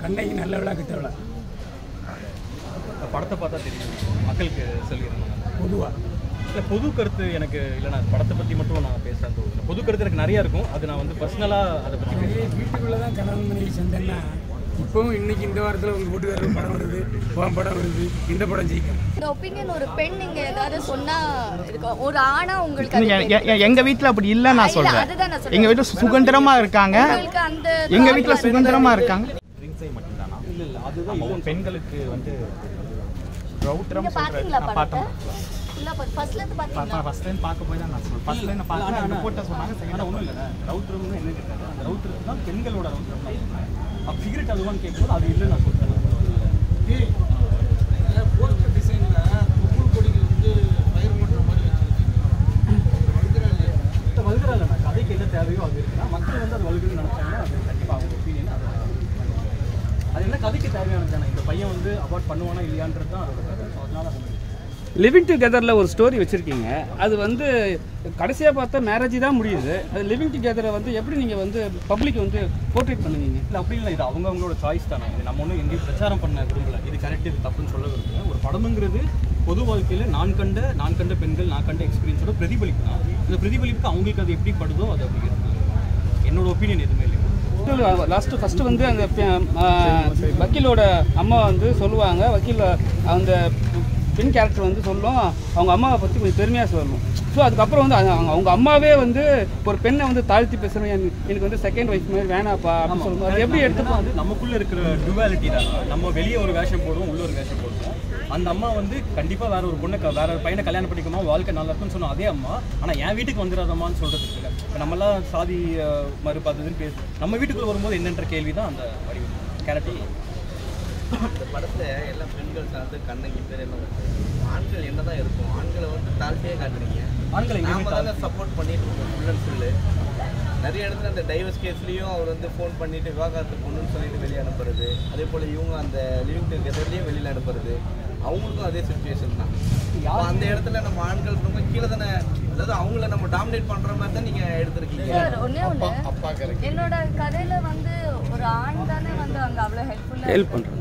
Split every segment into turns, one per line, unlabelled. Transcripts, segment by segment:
கண்ணகி நல்ல விழா கிட்ட விழா
படத்தை பார்த்தா தெரியும் மக்களுக்கு சொல்லிடுறேன்
பொதுவாக
இல்லை பொது கருத்து எனக்கு இல்லை நான் படத்தை பற்றி மட்டும் நான் பேசுகிறேன் தோணுது பொது கருத்து எனக்கு நிறையா இருக்கும் அது நான் வந்து பர்சனலாக அதை பற்றி பேசுகிறேன்
வீட்டுக்குள்ளே தான் கணவன் மனைவி சண்டைன்னா இப்போவும் இன்னைக்கு இந்த வாரத்தில் உங்கள் வீட்டுக்காரர் படம் வருது உன் படம் வருது இந்த படம் ஜெயிக்கும்
இந்த ஒப்பீனியன் ஒரு பெண் நீங்க ஏதாவது சொன்னா இருக்கும் ஒரு ஆணா உங்களுக்கு அது
எ-
தெரியும்.
எ- எங்க வீட்ல அப்படி இல்ல நான்
இல்ல,
சொல்றேன்
அதுதான் நான் சொல்றேன்.
எங்க வீட்ல சுதந்திரமா இருக்காங்க
உங்களுக்கு அந்த
எங்க
thought
வீட்ல
வருது.
சுதந்திரமா இருக்காங்க
இல்லை இல்லை அதுதான் இது பெண்களுக்கு வந்து ரவுட்டரம்
நீங்க பாத்தீங்களா
நான்
படத்தை
பார்த்தேன்.
இல்ல ஃபர்ஸ்ட்ல இருந்து பாத்தீங்களா
ஃபர்ஸ்ட் டைம் பார்க்க போய் தான் நான் சொல்றேன் ஃபர்ஸ்ட் டைம் நான் பார்த்தேன் அந்த போட்ட சொன்னாங்க second
ஆனால் ஒன்றும் இல்லை ரவுட்டரம்னு என்ன கேட்டாங்க அந்த ரவுட்டருக்கு தான் பெண்களோட ரவுட்டரம் தான் அப்போ சிகரெட் அதுவான்னு கேட்கும்போது அது இல்லை நான் சொல்கிறேன் வல்கரா இல்லை கதைக்கு என்ன தேவையோ அது இருக்குன்னா மக்கள் வந்து அது வல்கர்னு நினைச்சாங்கன்னா அது கண்டிப்பாக அவங்க ஒப்பீனியன் அது அது என்ன கதைக்கு தேவையானது தானே இந்த பையன் வந்து அவார்ட் பண்ணுவானா இல்லையான்றது தான் அதோட கதை ஸோ அதனால அது
லிவிங் டுகெதரில் ஒரு ஸ்டோரி வச்சுருக்கீங்க அது வந்து கடைசியாக பார்த்தா மேரேஜ் தான் முடியுது அது லிவிங் டுகெதரை வந்து எப்படி நீங்கள் வந்து பப்ளிக் வந்து போர்ட்ரேட் பண்ணுவீங்க
இல்லை அப்படி இல்லை இது அவங்க அவங்களோட சாய்ஸ் தானே இது நம்ம ஒன்றும் எங்கேயும் பிரச்சாரம் பண்ண விரும்பல இது கரெக்ட் இது தப்புன்னு சொல்ல விரும்பல ஒரு படமுங்கிறது பொது வாழ்க்கையில் நான் கண்ட நான் கண்ட பெண்கள் நான் கண்ட எக்ஸ்பீரியன்ஸோட பிரதிபலிப்பு தான் இந்த பிரதிபலிப்புக்கு அவங்களுக்கு அது எப்படி படுதோ அது அப்படி இருக்கு என்னோட ஒப்பீனியன் எதுவுமே இல்லை
லாஸ்ட்டு ஃபஸ்ட்டு வந்து அந்த பெ- ஆ, வக்கீலோட அம்மா வந்து சொல்லுவாங்க வக்கீல் அந்த பெண் கேரக்டர் வந்து சொல்லும் அவங்க அம்மாவை பற்றி கொஞ்சம் பெருமையாக சொல்லணும் ஸோ அதுக்கப்புறம் வந்து அது அவங்க அவங்க அம்மாவே வந்து ஒரு பெண்ணை வந்து தாழ்த்தி பேசுகிறேன் எனக்கு வந்து செகண்ட் ஒய்ஃப் மாதிரி வேணாப்பா அப்படின்னு சொல்லும்போது அது எப்படி எடுத்துப்போம்
அது நமக்குள்ள இருக்கிற டுவாலிட்டி தான் நம்ம வெளியே ஒரு வேஷம் போடுவோம் உள்ள ஒரு வேஷம் போடுவோம் அந்த அம்மா வந்து கண்டிப்பா வேற ஒரு பொண்ணை க- வேற ஒரு பையனை கல்யாணம் பண்ணிக்கணும் வாழ்க்கை நல்லா இருக்கும்னு சொன்ன அதே அம்மா ஆனா என் வீட்டுக்கு வந்துடாதம்மான்னு சொல்றது இல்லை இப்போ நம்மலாம் சாதி அஹ், மறுப்பு அது இதுன்னு பேசு நம்ம வீட்டுக்குள்ள வரும்போது என்னன்ற கேள்வி தான் அந்த வரி கேரக்டர்
இந்த படத்துல எல்லா பெண்கள் சார்ந்து கண்ணகி பேர் எல்லாம் வருது. ஆண்கள் என்னதான் இருக்கும் ஆண்களை வந்து தாழ்த்தியே காட்டுறீங்க
ஆண்கள் எங்கேயுமே
நாம தானே சப்போர்ட் பண்ணிட்டு இருக்கோம் ஃபுல் அண்ட் ஃபுல்லு நிறைய இடத்துல அந்த டைவர்ஸ் கேஸ்லேயும் அவர் வந்து ஃபோன் பண்ணிட்டு விவாகரத்து பொண்ணுன்னு சொல்லிட்டு வெளியே அனுப்புறது அதே போல் இவங்க அந்த லிவிங் டுகெதர்லேயும் வெளியில் அனுப்புறது அவங்களுக்கும் அதே சுச்சுவேஷன் தான் அப்ப அந்த இடத்துல நம்ம ஆண்கள் ரொம்ப கீழே தானே அதாவது அவங்கள நம்ம டாமினேட் பண்ணுற மாதிரி தான் நீங்கள் எடுத்திருக்கீங்க
சார் ஒண்ணே ஒண்ணு என்னோட கதையில வந்து ஒரு ஆண் தானே வந்து அங்க அவ்வளவு ஹெல்ப்ஃபுல்லா
ஹெல்ப் பண்ணுறேன்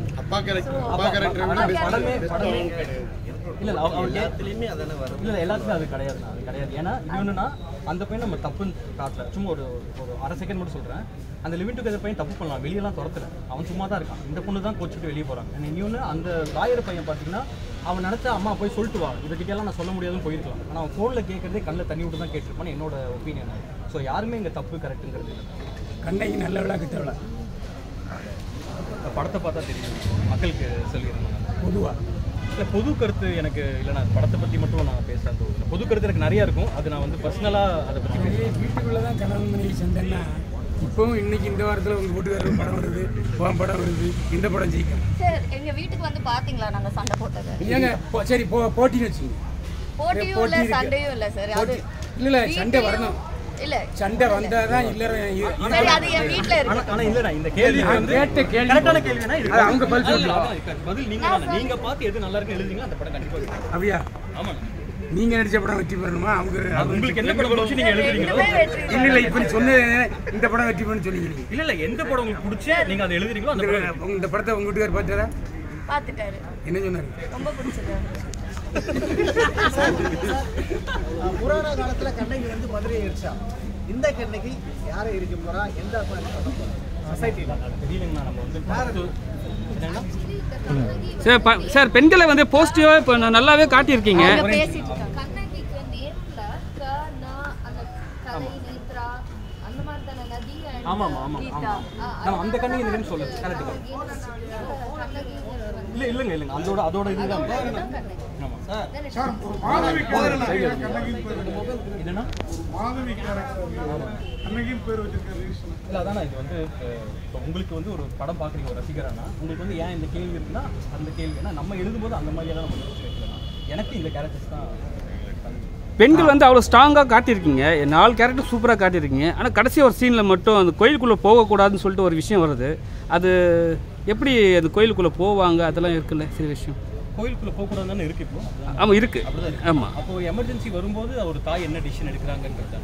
படமே படமே இல்ல இல்ல, அவ- அவன் கே-
எல்லாத்துலேயுமே அதானே வரும்
இல்ல எல்லாத்துக்கும் அது கிடையாது அது கிடையாது ஏன்னா இது ஒண்ணுன்னா அந்த பையன் நம்ம தப்புன்னு காட்டல சும்மா ஒரு ஒரு அரை செகண்ட் மட்டும் சொல்றேன் அந்த லிவிங் டுகெதர் பையன் தப்பு பண்ணலாம் வெளியெல்லாம் துரத்தல அவன் சும்மா தான் இருக்கான் இந்த பொண்ணு தான் கோச்சிட்டு வெளியே போறாங்க And இன்னொன்று அந்த லாயர் பையன் பார்த்தீங்கன்னா அவன் நினைச்சா அம்மா போய் சொல்லிட்டு வா இதுக்கிட்ட எல்லாம் நான் சொல்ல முடியாதுன்னு போயிருக்கலாம் ஆனால் அவன் ஃபோனில் கேட்கறதே கண்ணில் தண்ணி விட்டு தான் கேட்டிருப்பான்னு என்னோட ஒப்பீனியன் ஸோ யாருமே இங்கே தப்பு கரெக்ட்டுங்கிறது இல்லை
கண்ணகி நல்ல விழா கிட்ட விழா
படத்தை பார்த்தா தெரியும் மக்களுக்கு சொல்லிடுறேன்
பொதுவாக
இல்லை பொது கருத்து எனக்கு இல்லை நான் படத்தை பற்றி மட்டும் நான் பேசுகிறேன் தோணுது பொது கருத்து எனக்கு நிறையா இருக்கும் அது நான் வந்து பர்சனலாக அதை பற்றி பேசுகிறேன்
வீட்டுக்குள்ளே தான் கணவன் மனைவி சண்டைன்னா இப்போவும் இன்னைக்கு இந்த வாரத்தில் உங்கள் வீட்டுக்காரர் படம் வருது உன் படம் வருது இந்த படம் ஜெயிக்கும்
சார் எங்க வீட்டுக்கு வந்து பாத்தீங்களா நாங்க சண்டை போட்டது
ஏங்க போ- சரி போ போட்டின்னு வச்சுங்க
போட்டியும்
போட்டி
இல்ல
இருக்கு.
சண்டையும் இல்ல சார் அது
போட்டி- இல்ல, இல்ல, சண்டை
வீட்லயும்
வரணும்.
இல்ல
சண்டை வந்தால் தான் இல்லை
சரி அது என் வீட்ல இருக்கு
ஆனால் இல்லைடா இந்த கேள்வி
நான்
வந்து
கேட்ட கேள்வி
கரெக்டான கேள்வினா இது
அது அவங்க பதில்
இல்ல,
சொல்லலாம்.
அதான் இதுக்கு பதில் நீங்க தானே நீங்க பார்த்து எது நல்லா இருக்குன்னு எழுதுறீங்களோ அந்த படம் கண்டிப்பா இருக்கும்
அப்படியா
ஆமா
நீங்க நடிச்ச படம் வெற்றி பெறணுமா அவங்க
உங்களுக்கு என்ன படம் பிடிச்சி நீங்க எழுதுறீங்களோ
ரெண்டுமே வெற்றி
இல்ல இல்ல இப்ப நீ சொன்னது இந்த படம் வெற்றி பெறணும் சொல்லிங்க நீங்க
இல்ல இல்ல எந்த படம் உங்களுக்கு பிடிச்சி நீங்க அதை எழுதுறீங்களோ அந்த படம்
இந்த- இந்த படத்தை உங்க வீட்டுக்காரர் பார்த்தாரா
பாத்துட்டாரு
என்ன சொன்னாரு
ரொம்ப பிடிச்சிருக்காரு
புராண காலத்துல கண்ணகி வந்து மதுரை எரிச்சா இந்த கண்ணகி யாரை இருக்க போறா எந்த சொசைட்டில
தெரியலங்கண்ணா நம்ம வந்து பார்த்து என்னன்னா
சார் ப- சார் பெண்களை வந்து பாசிட்டிவாக இப்போ நல்லாவே காட்டியிருக்கீங்க
அவங்க பேசிட்டு இருக்காங்க
கண்ணகிக்கு நேம்ல க ந அந்த கலை நேத்ரா அந்த மாதிரி தானே நதி and
ஆமா ஆமா ஆமா
கீதா.
ஆமா நம்ம அந்த கண்ணகி இந்த நேம் சொல்லு கரெக்ட்
கண்ணகி
இல்ல இல்லங்க இல்லங்க அதோட அதோட இதுதான் ஆமா என்னன்னா இல்ல அதானே இது வந்து அஹ், இப்போ உங்களுக்கு வந்து ஒரு படம் பார்க்குறீங்க ஒரு ரசிகரானா உங்களுக்கு வந்து ஏன் இந்த கேள்வி இருக்குன்னா அந்த கேள்வினா நம்ம எழுதும்போது அந்த மாதிரியெல்லாம் நம்ம யோசிச்சு வைக்கலாம் எனக்கு இந்த கேரக்டர்ஸ் தான் வந்து
பெண்கள் வந்து அவ்வளோ ஸ்ட்ராங்காக காட்டியிருக்கீங்க நாலு கேரக்டர் சூப்பராக காட்டியிருக்கீங்க ஆனால் கடைசி ஒரு சீனில் மட்டும் அந்த கோயிலுக்குள்ளே போகக்கூடாதுன்னு சொல்லிட்டு ஒரு விஷயம் வருது அது எப்படி அந்த கோயிலுக்குள்ளே போவாங்க அதெல்லாம் இருக்குல்ல சில விஷயம்
கோயிலுக்குள்ள போகக்கூடாதுன்னு இருக்கு இப்போ
ஆமாம் இருக்குது
அப்படிதான் இருக்கு.
ஆமாம்
அப்போ எமர்ஜென்சி வரும்போது ஒரு தாய் என்ன டிசிஷன் எடுக்கிறாங்கன்றது தான்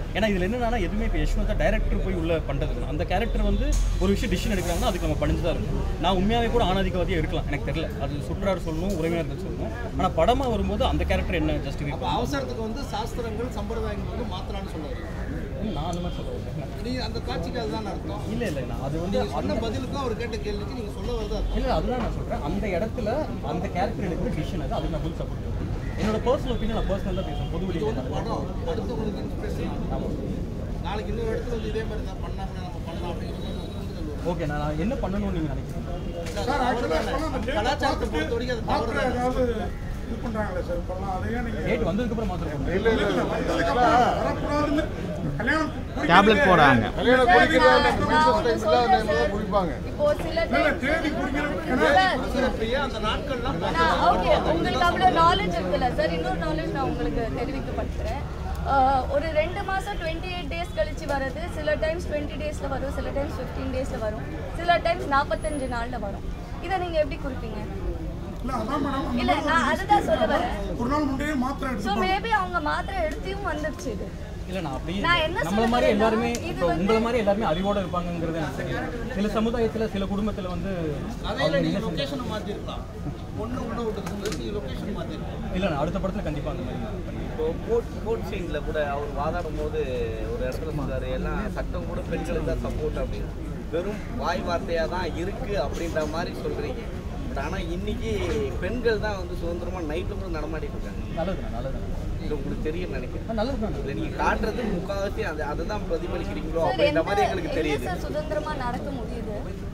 ஏன்னா இதில் என்னன்னா எதுவுமே இப்போ யஷ்வந்தா டைரக்டர் போய் உள்ள பண்ணுறது அந்த கேரக்டர் வந்து ஒரு விஷயம் டிசிஷன் எடுக்கிறாங்கன்னா அதுக்கு நம்ம பணிஞ்சு தான் இருக்கும் நான் உண்மையாகவே கூட ஆணாதிக்கவாதியாக இருக்கலாம் எனக்கு தெரியல அது சுற்றார் சொல்லணும் உறவினர்கள் சொல்லணும் ஆனால் படமாக வரும்போது அந்த கேரக்டர் என்ன ஜஸ்டிஃபை
அப்போ அவசரத்துக்கு வந்து சாஸ்திரங்கள் சம்பிரதாயங்கள் வந்து மாத்தலாம்னு சொல்ல வரீங்க
நான் அந்த மாதிரி சொல்ல
நீ அந்த காட்சிக்கு அதுதான் அர்த்தம்
இல்லை இல்லை நான் அது வந்து
நீங்க சொன்ன பதிலுக்கும் அவர் கேட்ட கேள்விக்கு நீங்க சொல்ல வருது அர்த்தம்
இல்லை அதுதான் நான் சொல்கிறேன் அந்த இடத்துல அந்த கேரக்டர் எடுக்கிற டிசிஷன் அது அதுக்கு நான் ஃபுல் சப்போர்ட் பண்ணுறேன் என்னோட பர்சனல் ஒப்பீனியன் நான் பர்சனல் தான் பேசுவேன் பொது
இது வந்து
வெளியில்
படம் அடுத்தவங்களுக்கு இன்ஸ்பிரேஷன்
ஆமாம்
நாளைக்கு இன்னொரு இடத்துல வந்து இதே மாதிரி தான் பண்ணாங்கன்னா நம்ம பண்ணலாம் அப்படிங்கிற மாதிரி ஒரு புரிதல் வரும்.
ஓகே நான் என்ன பண்ணணும்னு நீங்கள் நினைக்கிறீங்க
சார், அவர்தானே. கலாச்சாரத்தை பொறுத்த வரைக்கும் அது தவறு தானே.
ஏதாவது இது பண்றாங்களே சார் இப்பெல்லாம் அதையே நீங்க
டேட் வந்ததுக்கப்புறம் மாத்திரம்
இல்ல இல்ல இல்ல வந்ததுக்கப்புறம் வரக்கூடாதுன்னு கல்யாணம்
டேப்லெட் போடுறாங்க
சார், நான் நான் ஒண்ணு சொல்றேன் சார். இப்போ சில time-
தேடி குடிக்கணும்
சார்,
பிரியா, அந்த நாட்கள்லாம்
நான் ஓகே உங்களுக்கு அவ்வளோ நாலேஜ் இருக்குல்ல சார் இன்னொரு நாலேஜ் நான் உங்களுக்கு தெரிவிக்கப்படுத்துகிறேன் ஆஹ், ஒரு ரெண்டு மாதம் டுவெண்ட்டி எயிட் டேஸ் கழிச்சு வர்றது சில டைம்ஸ் டுவெண்ட்டி டேஸில் வரும் சில டைம்ஸ் ஃபிஃப்டீன் டேஸில் வரும் சில டைம்ஸ் நாற்பத்தஞ்சு நாளில் வரும் இதை நீங்கள் எப்படி குறிப்பீங்க
இல்ல அதான் மேடம்
இல்லை நான் அதுதான் சொல்ல வரேன்
ஒரு நாள் முன்னே மாத்திரை
ஸோ
எடுத்து
மேபி அவங்க மாத்திரை எடுத்தியும் வந்துருச்சு இது
இல்லை நான் அப்படியே
நான் என்ன
நம்மள
சொல்ல
மாதிரி
வரேன்னா,
எல்லாருமே
இது
இப்போ
வந்து-
உங்களை மாதிரி எல்லாருமே அறிவோட இருப்பாங்கங்கிறது எனக்கு தெரியும் சில சமுதாயத்தில் சில குடும்பத்தில் வந்து
கதையில
அவங்க
நீங்க
என்ன செஞ்சாங்க?
லொகேஷனை மாத்திருக்கலாம் பொண்ணு உள்ள விட்டுருக்கு நீங்க லொகேஷன் மாத்திருக்கலாம்
இல்லை நான் அடுத்த படத்தில் கண்டிப்பாக அந்த மாதிரி பண்ணுவேன்.
இப்போ கோர்ட் கோர்ட் சீனில் கூட அவர் வாதாடும் போது ஒரு இடத்துல சொல்றாரு எல்லாம் சட்டம் கூட பெண்களுக்கு தான் சப்போர்ட் அப்படின்னு வெறும் வாய் வார்த்தையாக தான் இருக்கு அப்படின்ற மாதிரி சொல்றீங்க பட் ஆனால் இன்னைக்கு பெண்கள் தான் வந்து சுதந்திரமா நைட்டில் கூட நடமாடிட்டு இருக்காங்க
நல்லதுண்ணா நல்லதுண்ணா
இது உங்களுக்கு தெரியும் நினைக்கிறேன்
நல்லதுண்ணா
இல்லை நீங்கள் காட்டுறது முக்கால்வாசி அதை அதை தான் பிரதிபலிக்கிறீங்களோ
சார்
அப்படின்ற
என்ன
மாதிரி எங்களுக்கு
என்ன
தெரியுது
சார் சுதந்திரமா நடக்க முடியுது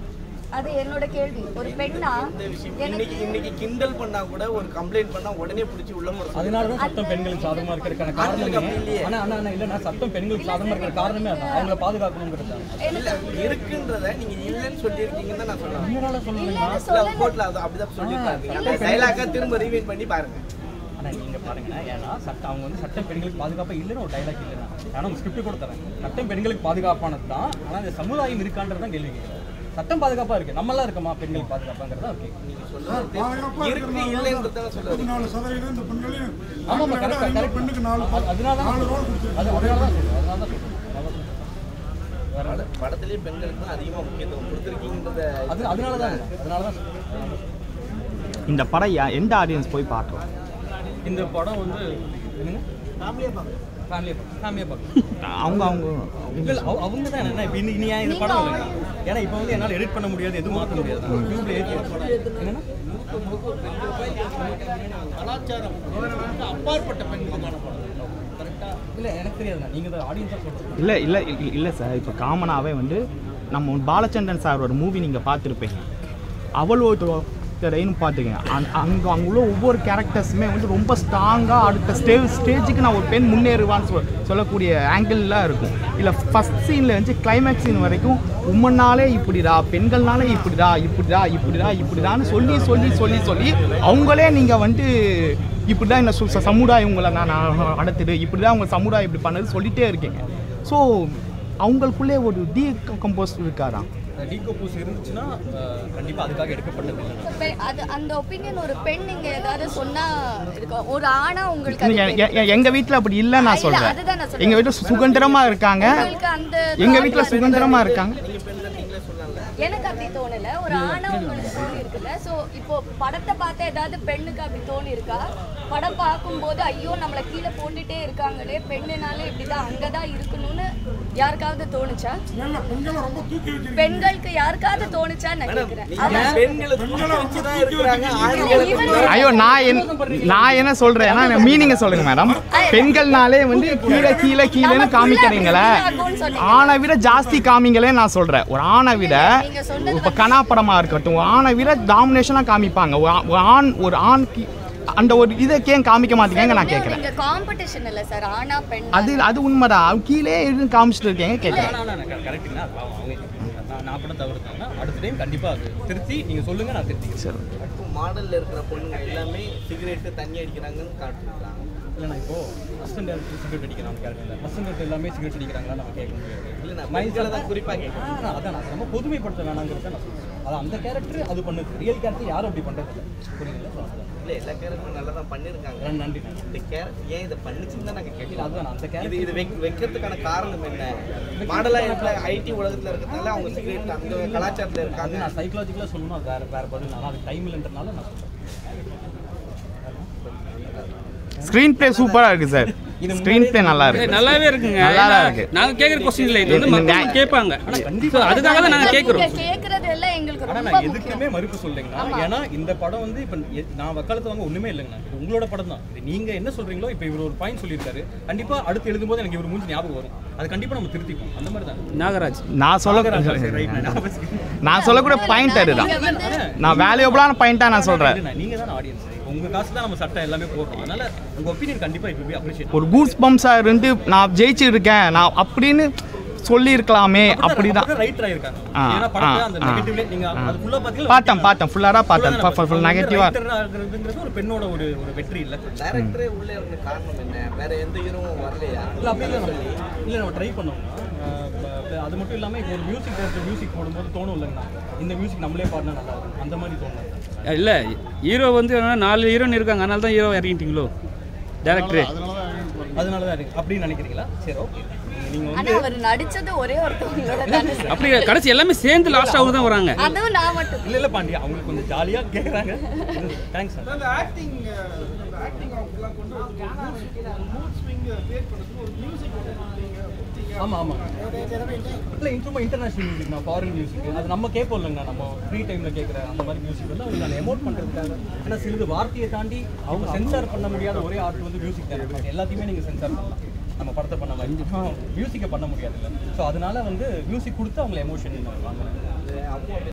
அது என்னோட கேள்வி ஒரு பெண்ணா
இந்த விஷயம்
எனக்கு
இன்னைக்கு இன்னைக்கு கிண்டல் பண்ணா கூட ஒரு கம்ப்ளைண்ட் பண்ணா உடனே பிடிச்சி உள்ள போட சொல்றாங்க.
அதனால தான் சட்டம் பெண்களுக்கு சாதகமாக இருக்கிறதுக்கான
ஆண்களுக்கு அப்படி
காரணமே
இல்லையே.
ஆனால் ஆனால் ஆனால் இல்லைண்ணா சட்டம் பெண்களுக்கு சாதகமாக இருக்கிற காரணமே அதான் அவங்கள பாதுகாக்கணுங்கிறது தான்
இல்ல இருக்குன்றத நீங்க இல்லைன்னு சொல்லியிருக்கீங்கன்னு தான் நான் சொல்றேன்
இன்னொரு சொல்லணும்னா
இல்லைன்னு
கோர்ட்ல அது அப்படிதான் சொல்லியிருக்காங்க அந்த டைலாக்கா திரும்ப ரீவைண்ட் பண்ணி பாருங்க
ஆனால் நீங்கள் பாருங்கன்னா ஏன்னா சட்டம் அவங்க வந்து சட்டம் பெண்களுக்கு பாதுகாப்பாக இல்லைன்னு ஒரு டைலாக் இல்லைன்னா ஆனால் அவங்க ஸ்கிரிப்ட் கூட தரேன் சட்டம் பெண்களுக்கு பாதுகாப்பானது தான் ஆனால் இந்த சமுதாயம் இருக்கான்றது தான் கேள்வி கேட்குறேன் சட்டம் பாதுகாப்பாக இருக்குது நம்மளாம் இருக்கமா பெண்களுக்கு பாதுகாப்பாங்கிறதா ஓகே
பாதுகாப்பா
இருக்கு இல்லைன்றத சொல்றது
பதினாலு சதவீதம் இந்த பெண்களையும்
ஆமாம்
ஆண்களை விட
கரெக்டாக
அதிகமா
கரெக்ட்
பெண்ணுக்கு நாலு
அதனால தான்
நாலு ரோல் கொடுத்துருக்கு
அது அதனால தான் சொல்றேன் அதனால தான் சொல்றேன் வேற
பட- படத்திலேயே பெண்களுக்கு தான் அதிகமா முக்கியத்துவம் கொடுத்துருக்கீங்கன்றத
அது அதனால தான் அதனால தான் சொல்றேன்.
இந்த படம் யா- எந்த ஆடியன்ஸ் போய் பார்க்கலாம்
இந்த படம் வந்து என்னங்க
ஃபேமிலியாக பார்க்கலாம்
ஃபேமிலியாக பார்க்க ஃபேமிலியாக பார்க்க
அவங்க அவங்க
இல்ல இல்ல, அவ- அவங்க தான் என்ன இப்போ இன்னைக்கு நீ ஏன் இந்த படம் இல்லைங்க ஏன்னா இப்போ வந்து என்னால் எடிட் பண்ண முடியாது எதுவும் மாற்ற முடியாது டியூப்ல ஏற்றி என்னன்னா
கலாச்சாரம் வந்து அப்பாற்பட்ட பெண்களுக்கான படம்
இல்லை எனக்கு தெரியாதுண்ணா நீங்கள் தான் ஆடியன்ஸாக சொல்கிறீங்க
இல்லை இல்லை இல்லை சார் இப்போ காமனாகவே வந்து நம்ம பாலச்சந்திரன் சார் ஒரு மூவி நீங்கள் பார்த்துருப்பீங்க அவளோட ரெயின் பார்த்துக்கங்க அங் அங்கே அங்கே உள்ள ஒவ்வொரு கேரக்டர்ஸுமே வந்து ரொம்ப ஸ்ட்ராங்காக அடுத்த ஸ்டே ஸ்டேஜுக்கு நான் ஒரு பெண் முன்னேறுவான்னு சொல் சொல்லக்கூடிய ஆங்கிள்லாம் இருக்கும் இல்லை ஃபஸ்ட் சீனில் வந்து கிளைமேக்ஸ் சீன் வரைக்கும் உமன்னாலே இப்படிடா பெண்கள்னாலே இப்படிடா இப்படிடா இப்படிடா இப்படிதான்னு சொல்லி சொல்லி சொல்லி சொல்லி அவங்களே நீங்கள் வந்து இப்படி தான் இந்த சு- சமுதாயம் உங்களை நான் நான் நடத்துது இப்படி தான் உங்கள் சமுதாயம் இப்படி பண்ணது சொல்லிட்டே இருக்கீங்க ஸோ அவங்களுக்குள்ளே ஒரு டீ கம்போஸ் இருக்காராம்
டீகோபோஸ் இருந்துச்சுன்னா கண்டிப்பாக அதுக்காக எடுக்கப்பட்டது இல்லை
பெ- அது அந்த ஒப்பீனியன் ஒரு பெண் நீங்க ஏதாவது சொன்னா இருக்கும் ஒரு ஆணா உங்களுக்கு அது
எ- எ- எ- எங்க வீட்டில் அப்படி இல்லை நான்
இல்ல,
சொல்கிறேன்
அதுதான் நான் சொல்றேன்.
எங்கள் வீட்டில் சுதந்திரமா இருக்காங்க
உங்களுக்கு அந்த
எங்கள்
thought
வீட்டில்
வந்து-
சுதந்திரமா இருக்காங்க
எனக்கு அப்படி தோணல ஒரு ஆணா உங்களுக்கு தோணி இருக்குல்ல சோ இப்போ படத்தை பார்த்த ஏதாவது பெண்ணுக்கு அப்படி தோணி இருக்கா படம் பார்க்கும்போது ஐயோ நம்மள கீழே போட்டுட்டே இருக்காங்களே பெண்ணுனாலே இப்படிதான் அங்கதான் இருக்கணும்னு யாருக்காவது தோணுச்சா
இல்ல பெண்களை ரொம்ப தூக்கி வச்சிருக்கீங்க
பெண்களுக்கு யாருக்காவது தோணுச்சா நான் கேக்குறேன்
நீங்க பெண்களை தூக்கி வச்சு தான் இருக்கிறாங்க ஆண்களை
இவன்
ஐயோ நான் என் நான் என்ன சொல்றேன் மீனிங்க சொல்லுங்க மேடம் பெண்கள்னாலே வந்து கீழே கீழே கீழேன்னு காமிக்கிறீங்களே ஆணை விட ஜாஸ்தி காமிங்களே நான் சொல்றேன் ஒரு ஆணை விட
நீங்க சொன்னது
இப்போ கனாப்படமா இருக்கட்டும் ஒரு ஆணை விட டாமினேஷனாக காமிப்பாங்க ஒரு ஆ- ஒரு ஆண் ஒரு ஆண்க்கு அந்த ஒரு இதை ஏன் காமிக்க மாட்டீங்க நான் கேட்குறேன்
நீங்க காம்படிஷன் இல்ல சார் ஆனா பெண்
அது அது உண்மைதான் அவங்க கீழே இருந்து காமிச்சிட்டு இருக்கீங்க கேட்குறேன்
கரெக்டுங்களா அவங்க நான் நான் படம் தவிர்த்தாங்கன்னா அடுத்த டைம் கண்டிப்பாக அது திருத்தி நீங்கள் சொல்லுங்கள் நான் திருத்திக்கிறேன்
சரி
இப்போ மாடல்ல இருக்கிற பொண்ணுங்க எல்லாமே சிகரெட்டு தண்ணி அடிக்கிறாங்கன்னு காட்டுறாங்க
இல்லைண்ணா இப்போ அசிஸ்டன்ட் டேரக்டர் சிகரெட் அடிக்கிறாங்க கேரக்டர் பசங்க எல்லாமே சிகரெட் அடிக்கிறாங்களா நம்ம கேட்க முடியாது
இல்ல நான் மைண்ட்ல தான் குறிப்பா கேட்கிறேன்
ஆ, நான் அதான் நான் நம்ம பொதுமைப்படுத்த வேணாங்கிறத நான் சொல்றேன் அது அந்த கேரக்டர் அது பண்ணுது ரியல் கேரக்டர் யாரும் அப்படி பண்ணுறது இல்லை புரியுதுங்களா So, அதுதான்.
இல்லை எல்லா கேரக்டரும் நல்லா தான் பண்ணியிருக்காங்க
நன்றி, நன்றி நன்றி
இந்த கேரக்டர் ஏன் இதை பண்ணிச்சுன்னு தான் நாங்கள்
இல்ல,
கேட்கலாம்
அதுதான் அந்த
இது
கேரக்டர்
இது வைக்க வைக்கிறதுக்கான காரணம் என்ன மாடலாக இருக்கிற ஐடி உலகத்தில் இருக்கிறதுனால அவங்க சிகரெட் அந்த கலாச்சாரத்தில்
அது
இருக்காங்க
நான் சைக்கலாஜிக்கலாக சொல்லணும் அது வேற வேற பதில் நான் அது டைம் இல்லைன்றனால நான் சொல்கிறேன்
ஸ்க்ரீன் ப்ளே சூப்பராக இருக்குது சார்
இது
ஸ்க்ரீன் ப்ளே நல்லா
ஏய்,
இருக்கு
நல்லாவே இருக்குங்க
நல்லா தான்
ஏன்னா,
இருக்கு.
நாங்க கேட்குற கொஸ்டின் இல்லை இது வந்து
இந்த
மக்கள்
நியாய-
கேட்பாங்க So, அதுக்காக தான் நாங்க கேட்குறோம்
நீங்க கேக்குறது எல்லாம் எங்களுக்கு
ஆனா
ரொம்ப
நான்
முக்கியம்
எதுக்குமே மறுப்பு சொல்லுங்கண்ணா ஏன்னா இந்த படம் வந்து இப்போ நான் வக்காலத்து வாங்க ஒண்ணுமே இல்லைங்கண்ணா இது உங்களோட படம் தான் இது நீங்க என்ன சொல்றீங்களோ இப்போ இவர் ஒரு பாயிண்ட் சொல்லியிருக்காரு கண்டிப்பா அடுத்து எழுதும்போது எனக்கு இவர் மூஞ்சி ஞாபகம் வரும் அது கண்டிப்பா நம்ம திருத்திப்போம் அந்த மாதிரி தான்
நாகராஜ்
நான் சொல்ல
ரைட் நான் ஞாபகம் வச்சுக்கிறேன்.
நான் சொல்லக்கூடிய பாயிண்ட் அதுதான்
நீங்க வந்து
நான் வேல்யூபிளான பாயிண்ட்டாக நான் சொல்கிறேன்
இல்லைண்ணா, நீங்க தான் ஆடியன்ஸ் உங்க காசு தான் நம்ம சட்டம் எல்லாமே போடுறோம் அதனால உங்க ஒப்பீனியன் கண்டிப்பா இப்போ போய் அப்ரிஷியேட்
ஒரு கூஸ் பம்ஸாக இருந்து நான் ஜெயிச்சிருக்கேன் நான் அப்படின்னு சொல்லியிருக்கலாமே அப்படிதான்
ரைட்டர் ஆயிருக்காங்க
ஆ,
ஏன்னா படத்தை
ஆ,
அந்த
ஆ.
நெகட்டிவ்ல நீங்க அது ஃபுல்லா பாத்தீங்களா
பார்த்தேன் பார்த்தேன் ஃபுல்லாக பார்த்தேன் ஃபுல் நெகட்டிவாக
இருக்கிறதுங்கிறது ஒரு பெண்ணோட ஒரு ஒரு வெற்றி இல்ல
டேரக்டரே உள்ளே இருக்க காரணம் என்ன வேற எந்த ஹீரோவும் வரலையா
இல்ல அப்படி இல்லை நம்ம இல்லை நம்ம ட்ரை பண்ணோம்னா அஹ், ப- ப- அது மட்டும் இல்லாமல் இப்போ ஒரு மியூசிக் டேரக்டர் மியூசிக் போடும்போது தோணும் இல்லைங்கண்ணா இந்த மியூசிக் நம்மளே பாடினா நல்லா இருக்கும் அந்த மாதிரி தோணும்
இல்லை ஹீரோ வந்து என்னன்னா, நாலு ஹீரோன்னு இருக்காங்க அதனால தான் ஹீரோ இறங்கிட்டீங்களோ டேரக்டரு
அதனால தான் இருக்கு அப்படின்னு நினைக்கிறீங்களா சரி ஓகே நீங்க
ஆனா
வந்து
அவர் நடிச்சது ஒரே ஒருத்தவங்களோட தானே சார்
அப்படி கடைசி எல்லாமே சேர்ந்து லாஸ்ட் அவங்க தான் வராங்க
அதுவும் நான் மட்டும்
இல்ல இல்ல பாண்டி அவங்களுக்கு கொஞ்சம் ஜாலியா கேக்குறாங்க தேங்க்ஸ் சார்
அந்த ஆக்டிங் அந்த ஆக்டிங் அவங்கலாம் கொண்டு வந்து மூட் ஸ்விங் கிரியேட் பண்ணுறதுக்கு ஒரு மியூசிக்
ஆமா ஆமா இல்ல சும்மா இன்டர்நேஷனல் மியூசிக் நான் ஃபாரின் மியூசிக் அது நம்ம கேட்போம் இல்லைங்கண்ணா நம்ம ஃப்ரீ டைம்ல கேட்குற அந்த மாதிரி மியூசிக் வந்து அவங்க நான் எமோட் பண்றதுக்காக ஏன்னா சிறிது வார்த்தையை தாண்டி அவங்க சென்சார் பண்ண முடியாத ஒரே ஆர்ட் வந்து மியூசிக் தானே மத்த எல்லாத்தையுமே நீங்க சென்சார் பண்ணலாம் நம்ம படத்தை பண்ண மாதிரி மியூசிக்கை பண்ண முடியாது இல்லை ஸோ அதனால வந்து மியூசிக் கொடுத்து அவங்களை எமோஷன் வாங்குறாங்க
அவங்க